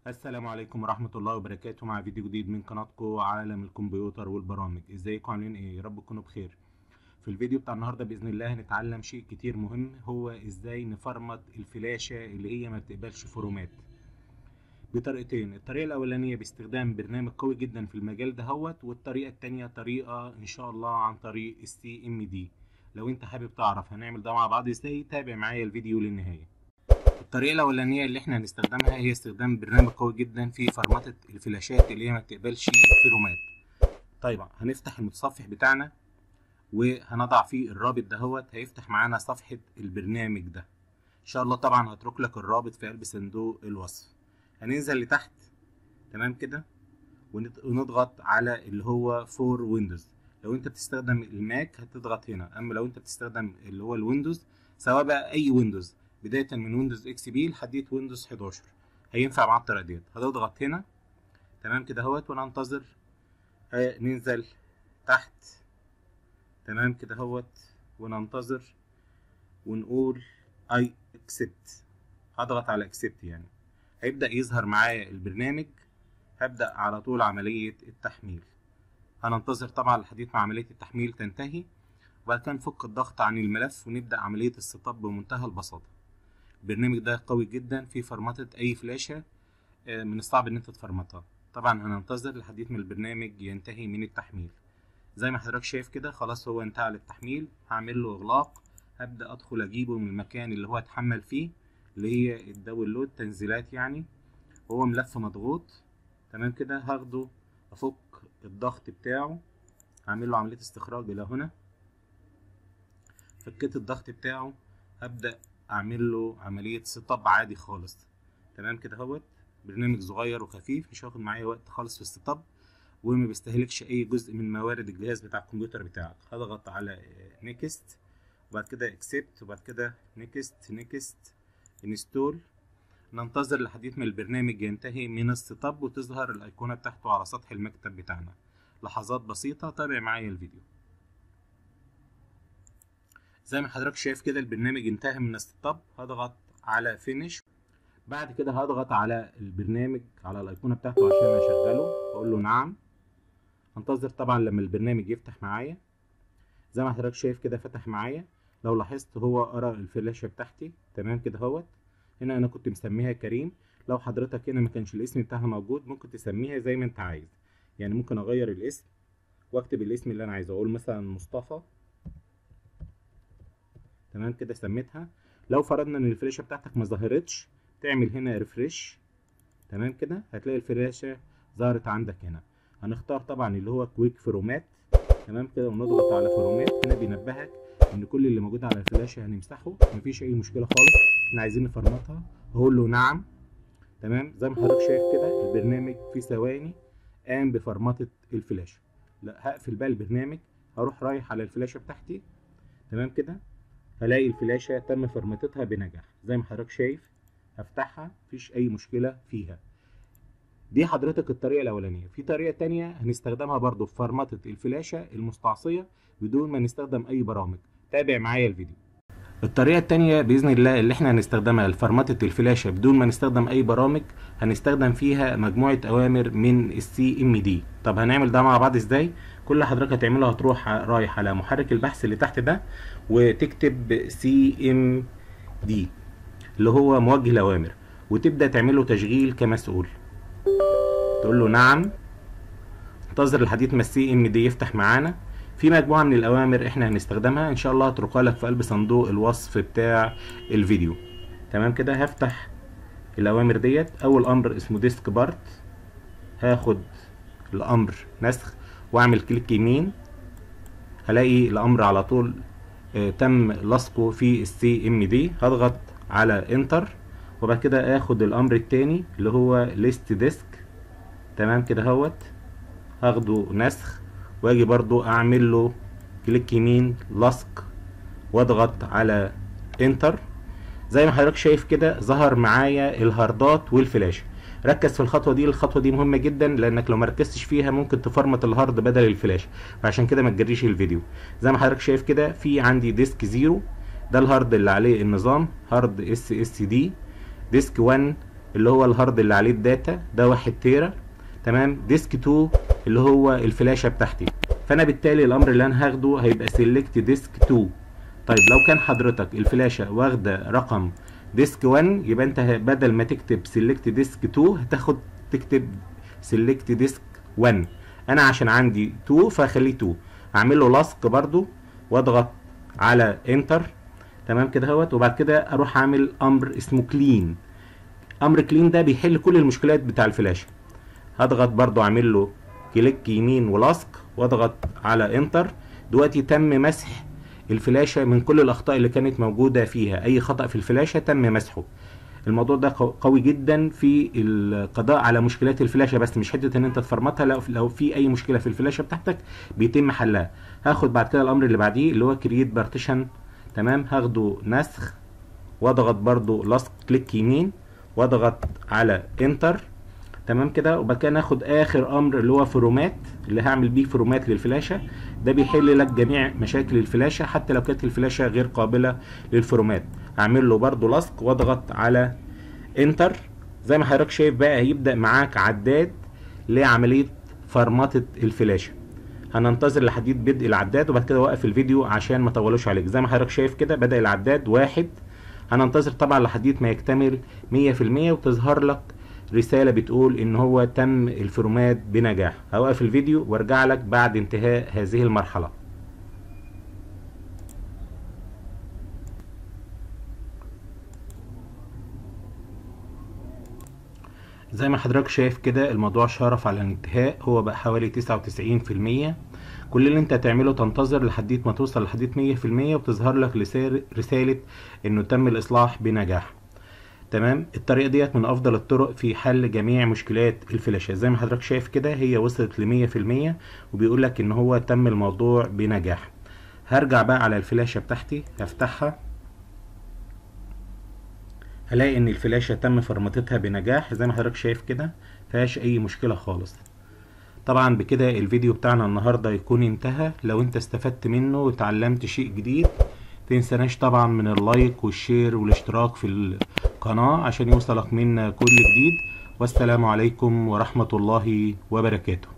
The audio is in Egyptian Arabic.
السلام عليكم ورحمة الله وبركاته مع فيديو جديد من قناتكم عالم الكمبيوتر والبرامج ازيكم عاملين ايه يا رب تكونوا بخير في الفيديو بتاع النهارده باذن الله هنتعلم شيء كتير مهم هو ازاي نفرمت الفلاشة اللي هي ما بتقبلش فرومات بطريقتين الطريقة الأولانية باستخدام برنامج قوي جدا في المجال دهوت والطريقة التانية طريقة إن شاء الله عن طريق السي ام دي لو أنت حابب تعرف هنعمل ده مع بعض ازاي تابع معايا الفيديو للنهاية الطريقة الأولانية اللي احنا هنستخدمها هي استخدام برنامج قوي جدا في فرمتة الفلاشات اللي هي ما بتقبلش فيرومات طيب هنفتح المتصفح بتاعنا وهنضع فيه الرابط دهوت هيفتح معانا صفحة البرنامج ده إن شاء الله طبعا هترك لك الرابط في قلب صندوق الوصف هننزل لتحت تمام كده ونضغط على اللي هو فور ويندوز لو انت بتستخدم الماك هتضغط هنا اما لو انت بتستخدم اللي هو الويندوز سواء بقى اي ويندوز بداية من ويندوز اكس بي لحد ويندوز 11 هينفع مع الطريقة ديت هتضغط هنا تمام كده اهوت وننتظر ننزل تحت تمام كده اهوت وننتظر ونقول اي اكسبت هضغط على اكسبت يعني هيبدأ يظهر معايا البرنامج هبدأ على طول عملية التحميل هننتظر طبعا لحد ما عملية التحميل تنتهي وبعد كده نفك الضغط عن الملف ونبدأ عملية السيت اب بمنتهى البساطة البرنامج ده قوي جدا في فرمتة أي فلاشة من الصعب إن أنت تفرمتها طبعا هننتظر لحد ما البرنامج ينتهي من التحميل زي ما حضرتك شايف كده خلاص هو انتهى على التحميل هعمل له إغلاق هبدأ أدخل أجيبه من المكان اللي هو اتحمل فيه اللي هي الداونلود تنزيلات يعني هو ملف مضغوط تمام كده هاخده افك الضغط بتاعه هعمل له عمليه استخراج الى هنا فكيت الضغط بتاعه هبدا اعمل له عمليه سيت اب عادي خالص تمام كده اهوت برنامج صغير وخفيف مش هياخد معايا وقت خالص في السيت اب وما بيستهلكش اي جزء من موارد الجهاز بتاع الكمبيوتر بتاعك هضغط على نيكست وبعد كده اكسبت وبعد كده نيكست نيكست انستول ننتظر لحد ما البرنامج ينتهي من السيت اب وتظهر الايقونه بتاعته على سطح المكتب بتاعنا لحظات بسيطه تابع معايا الفيديو زي ما حضرتك شايف كده البرنامج انتهى من السيت اب هضغط على فينيش بعد كده هضغط على البرنامج على الايقونه بتاعته عشان اشغله اقول له نعم انتظر طبعا لما البرنامج يفتح معايا زي ما حضرتك شايف كده فتح معايا لو لاحظت هو قرا الفلاشه بتاعتي تمام كده اهوت هنا انا كنت مسميها كريم لو حضرتك هنا ما كانش الاسم بتاعها موجود ممكن تسميها زي ما انت عايز يعني ممكن اغير الاسم واكتب الاسم اللي انا عايزه اقول مثلا مصطفى تمام كده سميتها لو فرضنا ان الفلاشه بتاعتك ما ظهرتش تعمل هنا ريفريش تمام كده هتلاقي الفلاشه ظهرت عندك هنا هنختار طبعا اللي هو كويك فرومات تمام كده ونضغط على فرومات هنا بينبهك ان كل اللي موجود على الفلاشه هنمسحه مفيش اي مشكله خالص احنا عايزين نفرمتها هقول له نعم تمام زي ما حضرتك شايف كده البرنامج في ثواني قام بفرمطه الفلاشه لا هقفل بقى البرنامج هروح رايح على الفلاشه بتاعتي تمام كده هلاقي الفلاشه تم فرمتتها بنجاح زي ما حضرتك شايف هفتحها مفيش اي مشكله فيها دي حضرتك الطريقه الاولانيه في طريقه تانية هنستخدمها برضو في فرمطه الفلاشه المستعصيه بدون ما نستخدم اي برامج تابع معايا الفيديو الطريقة التانية بإذن الله اللي احنا هنستخدمها لفرمطة الفلاشة بدون ما نستخدم أي برامج هنستخدم فيها مجموعة أوامر من السي ام دي طب هنعمل ده مع بعض ازاي؟ كل اللي حضرتك هتعمله هتروح رايح على محرك البحث اللي تحت ده وتكتب سي ام دي اللي هو موجه الأوامر وتبدأ تعمله تشغيل كمسؤول تقول له نعم انتظر لحد ما السي ام دي يفتح معانا في مجموعة من الأوامر إحنا هنستخدمها إن شاء الله هتركها لك في قلب صندوق الوصف بتاع الفيديو تمام كده هفتح الأوامر ديت أول أمر اسمه ديسك بارت هاخد الأمر نسخ وأعمل كليك يمين هلاقي الأمر على طول آه تم لصقه في السي ام دي هضغط على انتر وبعد كده اخد الأمر التاني اللي هو ليست ديسك تمام كده اهوت هاخده نسخ واجي برضو اعمل له كليك يمين لصق واضغط على انتر زي ما حضرتك شايف كده ظهر معايا الهاردات والفلاشه ركز في الخطوه دي الخطوه دي مهمه جدا لانك لو ما ركزتش فيها ممكن تفرمت الهارد بدل الفلاشه فعشان كده ما تجريش الفيديو زي ما حضرتك شايف كده في عندي ديسك زيرو ده الهارد اللي عليه النظام هارد اس اس دي ديسك 1 اللي هو الهارد اللي عليه الداتا ده واحد تيرا تمام ديسك 2 اللي هو الفلاشه بتاعتي فانا بالتالي الامر اللي انا هاخده هيبقى سيلكت ديسك 2 طيب لو كان حضرتك الفلاشه واخده رقم ديسك 1 يبقى انت بدل ما تكتب سيلكت ديسك 2 هتاخد تكتب سيلكت ديسك 1 انا عشان عندي 2 فهخليه 2 اعمل له لاصق برضو واضغط على انتر تمام كده اهوت وبعد كده اروح اعمل امر اسمه كلين امر كلين ده بيحل كل المشكلات بتاع الفلاشه هضغط برضو اعمل له كليك يمين ولاصق واضغط على انتر دلوقتي تم مسح الفلاشه من كل الاخطاء اللي كانت موجوده فيها اي خطا في الفلاشه تم مسحه الموضوع ده قوي جدا في القضاء على مشكلات الفلاشه بس مش حته ان انت تفرمتها لو لو في اي مشكله في الفلاشه بتاعتك بيتم حلها هاخد بعد كده الامر اللي بعديه اللي هو كرييت بارتيشن تمام هاخده نسخ واضغط برضو لاصق كليك يمين واضغط على انتر تمام كده وبعد كده ناخد اخر امر اللي هو فرومات اللي هعمل بيه فرومات للفلاشه ده بيحل لك جميع مشاكل الفلاشه حتى لو كانت الفلاشه غير قابله للفرومات هعمل له برضو لصق واضغط على انتر زي ما حضرتك شايف بقى هيبدا معاك عداد لعمليه فرمطه الفلاشه هننتظر لحد بدء العداد وبعد كده اوقف الفيديو عشان ما اطولوش عليك زي ما حضرتك شايف كده بدا العداد واحد هننتظر طبعا لحد ما يكتمل 100% وتظهر لك رسالة بتقول ان هو تم الفورمات بنجاح هوقف الفيديو وارجع لك بعد انتهاء هذه المرحلة زي ما حضرتك شايف كده الموضوع شرف على الانتهاء هو بقى حوالي 99% كل اللي انت هتعمله تنتظر لحد ما توصل لحد 100% وبتظهر لك رسالة انه تم الاصلاح بنجاح تمام الطريقه ديت من افضل الطرق في حل جميع مشكلات الفلاشه زي ما حضرتك شايف كده هي وصلت ل 100% وبيقول لك ان هو تم الموضوع بنجاح هرجع بقى على الفلاشه بتاعتي هفتحها هلاقي ان الفلاشه تم فرمتها بنجاح زي ما حضرتك شايف كده مفيهاش اي مشكله خالص طبعا بكده الفيديو بتاعنا النهارده يكون انتهى لو انت استفدت منه وتعلمت شيء جديد تنساناش طبعا من اللايك والشير والاشتراك في القناة عشان يوصلك منا كل جديد والسلام عليكم ورحمة الله وبركاته